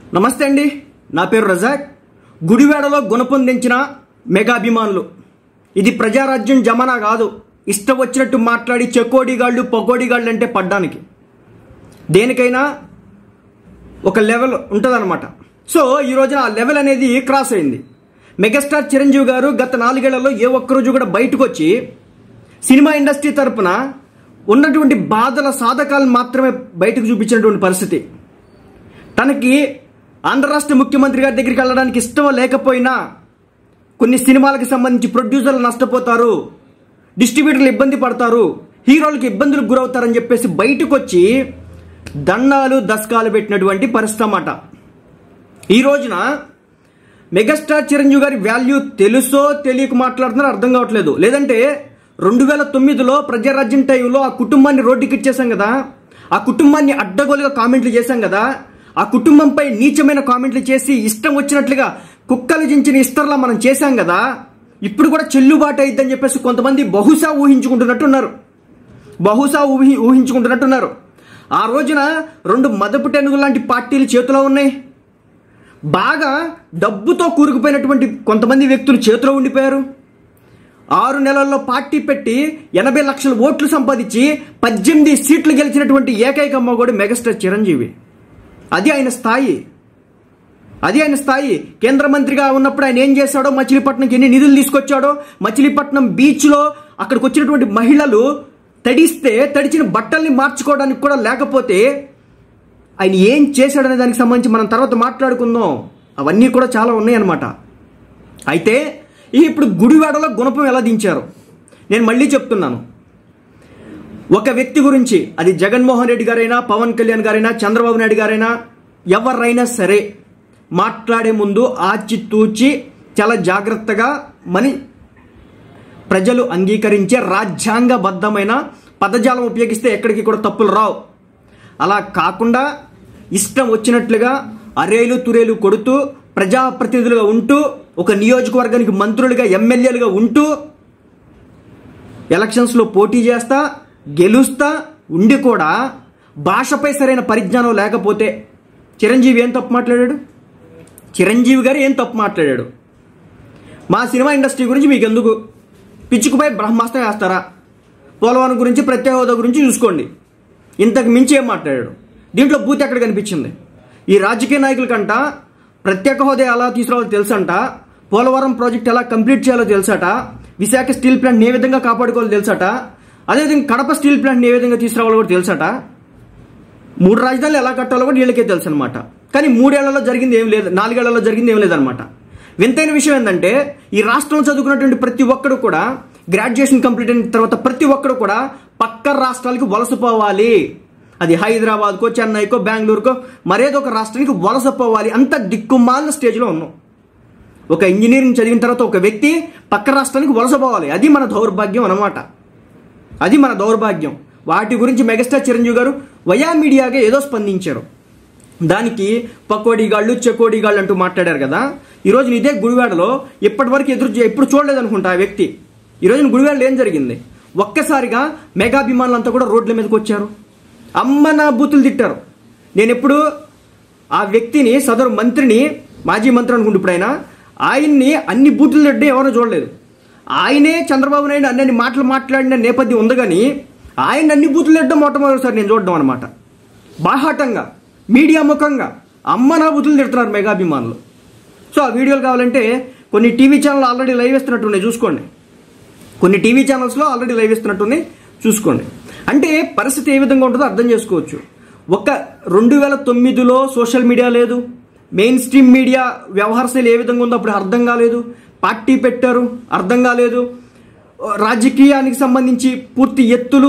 నమస్తే అండి నా పేరు రజాక్ గుడివాడలో గుణపొందించిన మెగాభిమానులు ఇది ప్రజారాజ్యం జమానా కాదు ఇష్టం వచ్చినట్టు మాట్లాడి చెకోడిగాళ్ళు పకోడిగాళ్ళు అంటే పడ్డానికి దేనికైనా ఒక లెవెల్ ఉంటుందన్నమాట సో ఈ రోజున ఆ లెవెల్ అనేది క్రాస్ అయింది మెగాస్టార్ చిరంజీవి గారు గత నాలుగేళ్లలో ఏ ఒక్కరోజు కూడా బయటకు వచ్చి సినిమా ఇండస్ట్రీ తరపున ఉన్నటువంటి బాధల సాధకాలను మాత్రమే బయటకు చూపించినటువంటి పరిస్థితి తనకి ఆంధ్ర రాష్ట్ర ముఖ్యమంత్రి గారి దగ్గరికి వెళ్ళడానికి ఇష్టం లేకపోయినా కొన్ని సినిమాలకు సంబంధించి ప్రొడ్యూసర్లు నష్టపోతారు డిస్ట్రిబ్యూటర్లు ఇబ్బంది పడతారు హీరోలకు ఇబ్బందులకు గురవుతారని చెప్పేసి బయటకు వచ్చి దండాలు దశకాలు పెట్టినటువంటి పరిస్థితి అన్నమాట ఈ రోజున మెగాస్టార్ చిరంజీవి గారి వాల్యూ తెలుసో తెలియక మాట్లాడుతున్నారో అర్థం కావట్లేదు లేదంటే రెండు వేల తొమ్మిదిలో ప్రజారాజ్యం టైంలో ఆ కుటుంబాన్ని రోడ్డుకి ఇచ్చేసాం కదా ఆ కుటుంబాన్ని అడ్డగోలుగా కామెంట్లు చేశాం కదా ఆ కుటుంబంపై నీచమైన కామెంట్లు చేసి ఇష్టం వచ్చినట్లుగా కుక్కలు జించిన ఇస్తర్లా మనం చేశాం కదా ఇప్పుడు కూడా చెల్లుబాటు అయిద్దని చెప్పేసి కొంతమంది బహుశా ఊహించుకుంటున్నట్టున్నారు బహుశా ఊహి ఊహించుకుంటున్నట్టున్నారు ఆ రోజున రెండు మదపు టెనుగు లాంటి పార్టీలు చేతిలో ఉన్నాయి బాగా డబ్బుతో కూరుకుపోయినటువంటి కొంతమంది వ్యక్తులు చేతిలో ఉండిపోయారు ఆరు నెలల్లో పార్టీ పెట్టి ఎనభై లక్షల ఓట్లు సంపాదించి పద్దెనిమిది సీట్లు గెలిచినటువంటి ఏకైక మగోడు మెగాస్టార్ చిరంజీవి అది ఆయన స్థాయి అది ఆయన స్థాయి కేంద్ర మంత్రిగా ఉన్నప్పుడు ఆయన ఏం చేశాడో మచిలీపట్నంకి ఎన్ని నిధులు తీసుకొచ్చాడో మచిలీపట్నం బీచ్లో అక్కడికి వచ్చినటువంటి మహిళలు తడిస్తే తడిచిన బట్టల్ని మార్చుకోవడానికి కూడా లేకపోతే ఆయన ఏం చేశాడనే దానికి సంబంధించి మనం తర్వాత మాట్లాడుకుందాం అవన్నీ కూడా చాలా ఉన్నాయన్నమాట అయితే ఇప్పుడు గుడివాడలో గుణపం ఎలా దించారు నేను మళ్ళీ చెప్తున్నాను ఒక వ్యక్తి గురించి అది జగన్మోహన్ రెడ్డి గారైనా పవన్ కళ్యాణ్ గారైనా చంద్రబాబు నాయుడు గారైనా ఎవరైనా సరే మాట్లాడే ముందు ఆచితూచి చాలా జాగ్రత్తగా మని ప్రజలు అంగీకరించే రాజ్యాంగబద్ధమైన పదజాలం ఉపయోగిస్తే ఎక్కడికి కూడా తప్పులు రావు అలా కాకుండా ఇష్టం వచ్చినట్లుగా అరేలు తురేలు కొడుతూ ప్రజాప్రతినిధులుగా ఉంటూ ఒక నియోజకవర్గానికి మంత్రులుగా ఎమ్మెల్యేలుగా ఉంటూ ఎలక్షన్స్లో పోటీ చేస్తా గెలుస్తా ఉండి కూడా భాషపై సరైన పరిజ్ఞానం లేకపోతే చిరంజీవి ఏం తప్పు మాట్లాడాడు చిరంజీవి గారు ఏం తప్పు మాట్లాడాడు మా సినిమా ఇండస్ట్రీ గురించి మీకు ఎందుకు పిచ్చుకుపై బ్రహ్మాస్త్రం వేస్తారా పోలవరం గురించి ప్రత్యేక హోదా గురించి చూసుకోండి ఇంతకు మించి ఏం మాట్లాడాడు దీంట్లో బూత్ ఎక్కడ కనిపించింది ఈ రాజకీయ నాయకుల కంట ప్రత్యేక హోదా ఎలా తీసుకురావాలో తెలుసంట పోలవరం ప్రాజెక్ట్ ఎలా కంప్లీట్ చేయాలో తెలుసట విశాఖ స్టీల్ ప్లాంట్ ఏ విధంగా కాపాడుకోవాలో తెలుసట అదేవిధంగా కడప స్టీల్ ప్లాంట్ ఏ విధంగా తీసుకురావాలో కూడా తెలుసట మూడు రాజధానులు ఎలా కట్టాలో కూడా వీళ్ళకే తెలుసు అనమాట కానీ మూడేళ్లలో జరిగింది ఏం లేదు నాలుగేళ్లలో జరిగింది ఏం లేదనమాట వింతైన విషయం ఏంటంటే ఈ రాష్ట్రంలో చదువుకున్నటువంటి ప్రతి ఒక్కడు కూడా గ్రాడ్యుయేషన్ కంప్లీట్ అయిన తర్వాత ప్రతి ఒక్కడు కూడా పక్క రాష్ట్రాలకు వలసపోవాలి అది హైదరాబాద్కో చెన్నైకో బెంగళూరుకో మరేదో ఒక రాష్ట్రానికి వలసపోవాలి అంత దిక్కుమాలిన స్టేజ్లో ఉన్నాం ఒక ఇంజనీరింగ్ చదివిన తర్వాత ఒక వ్యక్తి పక్క రాష్ట్రానికి వలసపోవాలి అది మన దౌర్భాగ్యం అన్నమాట అది మన దౌర్భాగ్యం వాటి గురించి మెగాస్టార్ చిరంజీవి గారు వయా మీడియాగా ఏదో స్పందించారు దానికి పకోడీగాళ్ళు చెకోడీగాళ్ళు అంటూ మాట్లాడారు కదా ఈ రోజున ఇదే గుడివాడలో ఇప్పటి వరకు ఎదురు చూ- ఎప్పుడు చూడలేదు అనుకుంటా ఆ వ్యక్తి ఈ రోజున గుడివాడలో ఏం జరిగింది ఒక్కసారిగా మెగాభిమానులంతా కూడా రోడ్ల మీదకి వచ్చారు అమ్మ నా బూతులు తిట్టారు నేను ఎప్పుడు ఆ వ్యక్తిని సదరు మంత్రిని మాజీ మంత్రి అనుకుంటు ఇప్పుడు ఆయన ఆయన్ని అన్ని బూతులు తిట్టడం ఎవరో చూడలేదు ఆయనే చంద్రబాబు నాయుడు అన్ని మాటలు మాట్లాడిన నేపథ్యం ఉంది కానీ ఆయన అన్ని బూతులు తిట్టడం మొట్టమొదటిసారి నేను చూడడం అనమాట బాహాటంగా మీడియా ముఖంగా అమ్మ నా బూతులు తిడుతున్నారు మెగాభిమానులు సో ఆ వీడియోలు కావాలంటే కొన్ని టీవీ ఛానల్ ఆల్రెడీ లైవ్ ఇస్తున్నట్టున్నాయి చూసుకోండి కొన్ని టీవీ ఛానల్స్లో ఆల్రెడీ లైవ్ ఇస్తున్నట్టున్నాయి చూసుకోండి అంటే పరిస్థితి ఏ విధంగా ఉంటుందో అర్థం చేసుకోవచ్చు ఒక రెండు వేల తొమ్మిదిలో సోషల్ మీడియా లేదు మెయిన్ స్ట్రీమ్ మీడియా వ్యవహార శైలి ఏ విధంగా ఉందో అప్పుడు అర్థం కాలేదు పార్టీ పెట్టారు అర్థం కాలేదు రాజకీయానికి సంబంధించి పూర్తి ఎత్తులు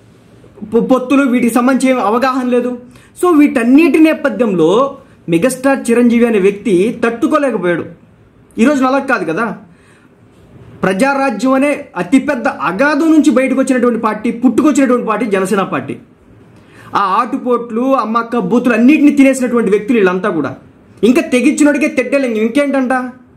పొ- పొత్తులు వీటికి సంబంధించి ఏం అవగాహన లేదు సో వీటన్నిటి నేపథ్యంలో మెగాస్టార్ చిరంజీవి అనే వ్యక్తి తట్టుకోలేకపోయాడు ఈరోజు అలా కాదు కదా ప్రజారాజ్యం అనే అతిపెద్ద అగాధం నుంచి బయటకు వచ్చినటువంటి పార్టీ పుట్టుకొచ్చినటువంటి పార్టీ జనసేన పార్టీ ఆ ఆటుపోట్లు అమ్మక్క బూతులు అన్నిటిని తినేసినటువంటి వ్యక్తులు వీళ్ళంతా కూడా ఇంకా తెగించినోడికే తెట్టలేం ఇంకేంటంట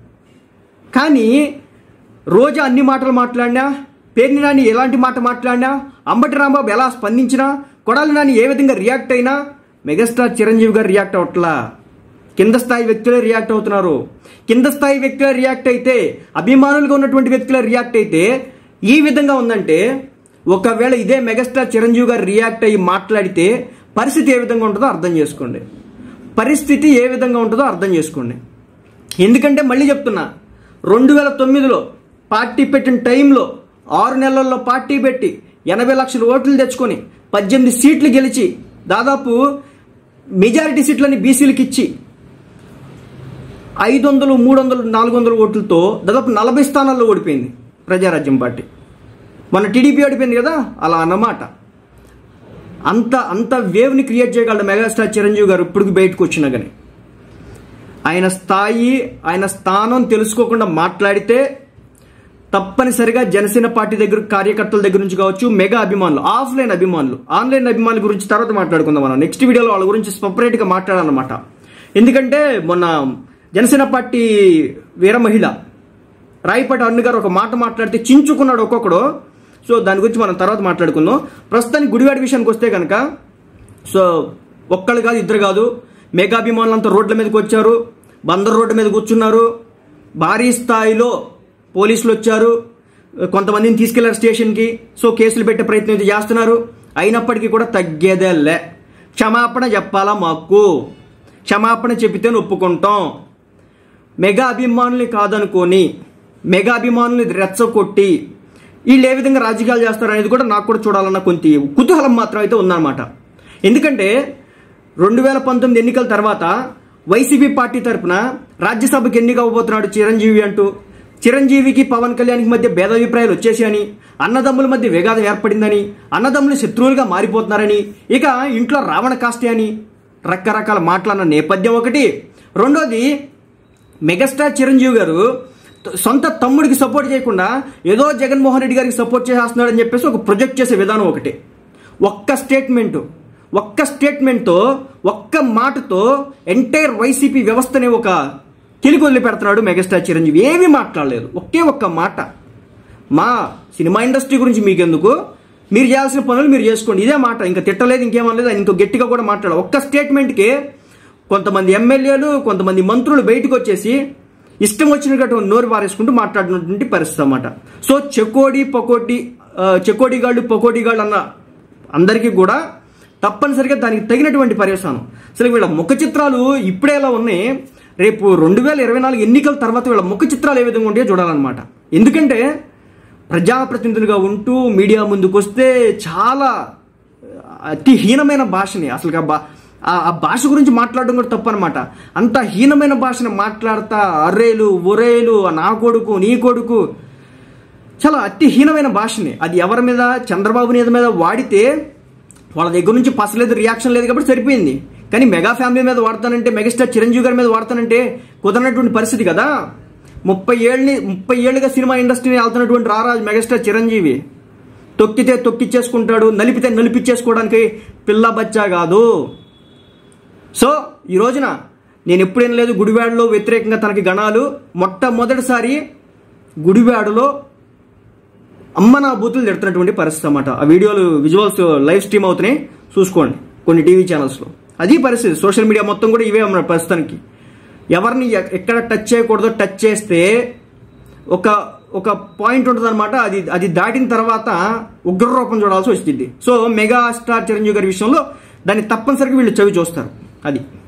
కానీ రోజు అన్ని మాటలు మాట్లాడినా పేర్ని నాని ఎలాంటి మాట మాట్లాడినా అంబటి రాంబాబు ఎలా స్పందించినా కొడాలి నాని ఏ విధంగా రియాక్ట్ అయినా మెగాస్టార్ చిరంజీవి గారు రియాక్ట్ అవట్లా కింద స్థాయి వ్యక్తులే రియాక్ట్ అవుతున్నారు కింద స్థాయి వ్యక్తులే రియాక్ట్ అయితే అభిమానులుగా ఉన్నటువంటి వ్యక్తులే రియాక్ట్ అయితే ఈ విధంగా ఉందంటే ఒకవేళ ఇదే మెగాస్టార్ చిరంజీవి గారు రియాక్ట్ అయ్యి మాట్లాడితే పరిస్థితి ఏ విధంగా ఉంటుందో అర్థం చేసుకోండి పరిస్థితి ఏ విధంగా ఉంటుందో అర్థం చేసుకోండి ఎందుకంటే మళ్ళీ చెప్తున్నా రెండు వేల తొమ్మిదిలో పార్టీ పెట్టిన టైంలో ఆరు నెలల్లో పార్టీ పెట్టి ఎనభై లక్షల ఓట్లు తెచ్చుకొని పద్దెనిమిది సీట్లు గెలిచి దాదాపు మెజారిటీ సీట్లని బీసీలకు ఇచ్చి ఐదు వందలు మూడు వందలు నాలుగు వందల ఓట్లతో దాదాపు నలభై స్థానాల్లో ఓడిపోయింది ప్రజారాజ్యం పార్టీ మన టీడీపీ ఓడిపోయింది కదా అలా అన్నమాట అంత అంత వేవ్ని క్రియేట్ చేయగలడు మెగాస్టార్ చిరంజీవి గారు ఇప్పుడు బయటకు వచ్చినా కానీ ఆయన స్థాయి ఆయన స్థానం తెలుసుకోకుండా మాట్లాడితే తప్పనిసరిగా జనసేన పార్టీ దగ్గర కార్యకర్తల దగ్గర నుంచి కావచ్చు మెగా అభిమానులు ఆఫ్లైన్ అభిమానులు ఆన్లైన్ అభిమానుల గురించి తర్వాత మాట్లాడుకుందాం మనం నెక్స్ట్ వీడియోలో వాళ్ళ గురించి సపరేట్గా మాట్లాడాలన్నమాట ఎందుకంటే మొన్న జనసేన పార్టీ వీర మహిళ రాయపాటి అరుణ్ గారు ఒక మాట మాట్లాడితే చించుకున్నాడు ఒక్కొక్కడు సో దాని గురించి మనం తర్వాత మాట్లాడుకుందాం ప్రస్తుతానికి గుడివాడి విషయానికి వస్తే కనుక సో ఒక్కళ్ళు కాదు ఇద్దరు కాదు మేఘాభిమానులంతా రోడ్ల మీదకి వచ్చారు బందర్ రోడ్డు మీద కూర్చున్నారు భారీ స్థాయిలో పోలీసులు వచ్చారు కొంతమందిని తీసుకెళ్లారు స్టేషన్కి సో కేసులు పెట్టే ప్రయత్నం అయితే చేస్తున్నారు అయినప్పటికీ కూడా తగ్గేదేలే క్షమాపణ చెప్పాలా మాకు క్షమాపణ చెప్పితే ఒప్పుకుంటాం మెగా అభిమానుల్ని కాదనుకొని మెగా అభిమానుల్ని రెచ్చగొట్టి వీళ్ళు ఏ విధంగా రాజకీయాలు చేస్తారు అనేది కూడా నాకు కూడా చూడాలన్న కొంత కుతూహలం మాత్రం అయితే ఉందన్నమాట ఎందుకంటే రెండు వేల పంతొమ్మిది ఎన్నికల తర్వాత వైసీపీ పార్టీ తరపున రాజ్యసభకి ఎన్నిక అవ్వబోతున్నాడు చిరంజీవి అంటూ చిరంజీవికి పవన్ కళ్యాణ్కి మధ్య భేదాభిప్రాయాలు వచ్చేసాయని అన్నదమ్ముల మధ్య విఘాతం ఏర్పడిందని అన్నదమ్ములు శత్రువులుగా మారిపోతున్నారని ఇక ఇంట్లో రావణ కాస్తే అని రకరకాల మాటలన్న నేపథ్యం ఒకటి రెండోది మెగాస్టార్ చిరంజీవి గారు త- సొంత తమ్ముడికి సపోర్ట్ చేయకుండా ఏదో జగన్మోహన్ రెడ్డి గారికి సపోర్ట్ చేసేస్తున్నాడని చెప్పేసి ఒక ప్రొజెక్ట్ చేసే విధానం ఒకటి ఒక్క స్టేట్మెంట్ ఒక్క స్టేట్మెంట్తో ఒక్క మాటతో ఎంటైర్ వైసీపీ వ్యవస్థనే ఒక కిలికి వదిలిపెడుతున్నాడు మెగాస్టార్ చిరంజీవి ఏమీ మాట్లాడలేదు ఒకే ఒక్క మాట మా సినిమా ఇండస్ట్రీ గురించి మీకెందుకు మీరు చేయాల్సిన పనులు మీరు చేసుకోండి ఇదే మాట ఇంకా తిట్టలేదు ఇంకేమనలేదు ఆయన ఇంకో గట్టిగా కూడా మాట్లాడాలి ఒక్క స్టేట్మెంట్కి కొంతమంది ఎమ్మెల్యేలు కొంతమంది మంత్రులు బయటకు వచ్చేసి ఇష్టం వచ్చినట్టు నోరు పారేసుకుంటూ మాట్లాడినటువంటి పరిస్థితి అన్నమాట సో చెకోడి పకోటి ఆ, చెకోడి గాళ్ళు పకోడి గాళ్ళు అన్న అందరికీ కూడా తప్పనిసరిగా దానికి తగినటువంటి పర్యవసానం అసలు వీళ్ళ ముఖ చిత్రాలు ఇప్పుడే ఎలా ఉన్నాయి రేపు రెండు వేల ఇరవై నాలుగు ఎన్నికల తర్వాత వీళ్ళ ముఖ చిత్రాలు ఏ విధంగా ఉంటాయో చూడాలన్నమాట ఎందుకంటే ప్రజాప్రతినిధులుగా ఉంటూ మీడియా ముందుకు వస్తే చాలా అతి హీనమైన భాషని అసలు ఆ బా- ఆ- ఆ భాష గురించి మాట్లాడడం కూడా తప్పు అనమాట అంత హీనమైన భాషను మాట్లాడతా అర్రేలు ఒరేలు నా కొడుకు నీ కొడుకు చాలా అతి హీనమైన భాషని అది ఎవరి మీద చంద్రబాబు మీద మీద వాడితే వాళ్ళ దగ్గర నుంచి పసలేదు రియాక్షన్ లేదు కాబట్టి సరిపోయింది కానీ మెగా ఫ్యామిలీ మీద వాడతానంటే మెగాస్టార్ చిరంజీవి గారి మీద వాడతానంటే కుదరనటువంటి పరిస్థితి కదా ముప్పై ఏళ్ళని ముప్పై ఏళ్ళుగా సినిమా ఇండస్ట్రీని వెళ్తున్నటువంటి రారాజు మెగాస్టార్ చిరంజీవి తొక్కితే తొక్కిచ్చేసుకుంటాడు నలిపితే నలిపిచ్చేసుకోవడానికి పిల్ల బచ్చా కాదు సో ఈ రోజున నేను ఎప్పుడేం లేదు గుడివాడలో వ్యతిరేకంగా తనకి గణాలు మొట్టమొదటిసారి గుడివాడలో అమ్మ నా బూతులు తిడుతున్నటువంటి పరిస్థితి అన్నమాట ఆ వీడియోలు విజువల్స్ లైవ్ స్ట్రీమ్ అవుతున్నాయి చూసుకోండి కొన్ని టీవీ ఛానల్స్లో అది పరిస్థితి సోషల్ మీడియా మొత్తం కూడా ఇవే ఉన్నాయి ప్రస్తుతానికి ఎవరిని ఎ- ఎక్కడ టచ్ చేయకూడదో టచ్ చేస్తే ఒక ఒక పాయింట్ ఉంటుంది అనమాట అది అది దాటిన తర్వాత ఉగ్ర రూపం చూడాల్సి వచ్చింది సో మెగా స్టార్ చిరంజీవి గారి విషయంలో దాన్ని తప్పనిసరిగా వీళ్ళు చవి చూస్తారు అది